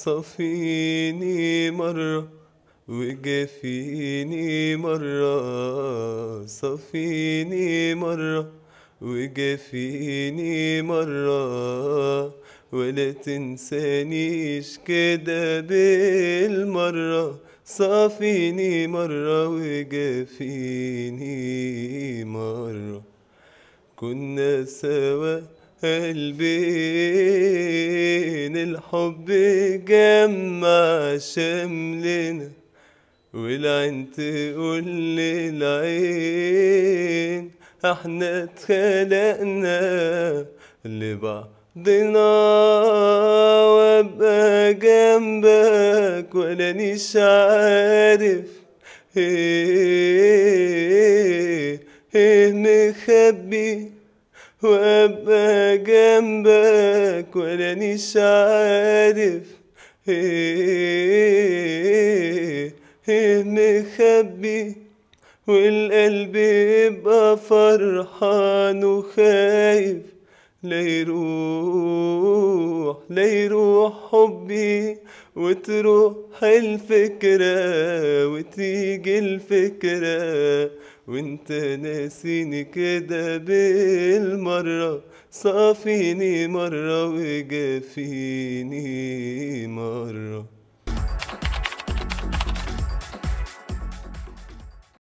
صفيني مرة وجافيني مرة صفيني مرة وجافيني مرة ولا تنسانيش كده بالمرة صافيني مرة وجافيني مرة كنا سوا قلبين الحب جمع شملنا والعين تقول للعين احنا اتخلقنا لبعضنا وابقى جنبك ولا نيش عارف ايه ايه مخبي وابقى جنبك ولا نيش عارف ايه ايه مخبي والقلب يبقى فرحان وخايف لا يروح لا يروح حبي وتروح الفكرة وتيجي الفكرة وانت ناسيني كده بالمرة صافيني مرة وجافيني مرة